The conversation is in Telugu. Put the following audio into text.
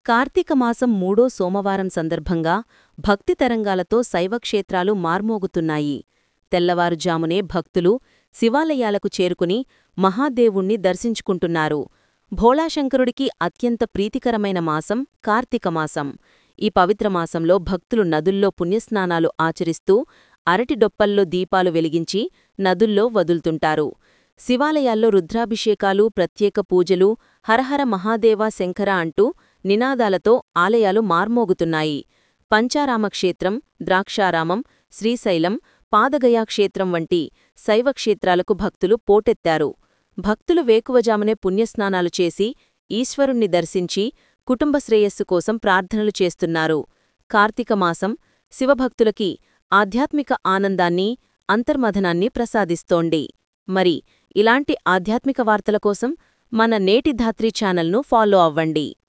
కార్తీక మాసం మూడో సోమవారం సందర్భంగా భక్తి తరంగాలతో శైవక్షేత్రాలు మార్మోగుతున్నాయి తెల్లవారుజామునే భక్తులు శివాలయాలకు చేరుకుని మహాదేవుణ్ణి దర్శించుకుంటున్నారు భోళాశంకరుడికి అత్యంత ప్రీతికరమైన మాసం కార్తీక మాసం ఈ పవిత్ర మాసంలో భక్తులు నదుల్లో పుణ్యస్నానాలు ఆచరిస్తూ అరటి డొప్పల్లో దీపాలు వెలిగించి నదుల్లో వదులుతుంటారు శివాలయాల్లో రుద్రాభిషేకాలు ప్రత్యేక పూజలు హరహర మహాదేవ శంకర అంటూ నినాదాలతో ఆలయాలు మార్మోగుతున్నాయి పంచారామక్షేత్రం ద్రాక్షారామం శ్రీశైలం పాదగయా క్షేత్రం వంటి శైవక్షేత్రాలకు భక్తులు పోటెత్తారు భక్తులు వేకువజామునే పుణ్యస్నానాలు చేసి ఈశ్వరుణ్ణి దర్శించి కుటుంబ శ్రేయస్సు కోసం ప్రార్థనలు చేస్తున్నారు కార్తీక మాసం శివభక్తులకి ఆధ్యాత్మిక ఆనందాన్ని అంతర్మథనాన్ని ప్రసాదిస్తోంది మరి ఇలాంటి ఆధ్యాత్మిక వార్తల కోసం మన నేటి ధాత్రి ఛానల్ను ఫాలో అవ్వండి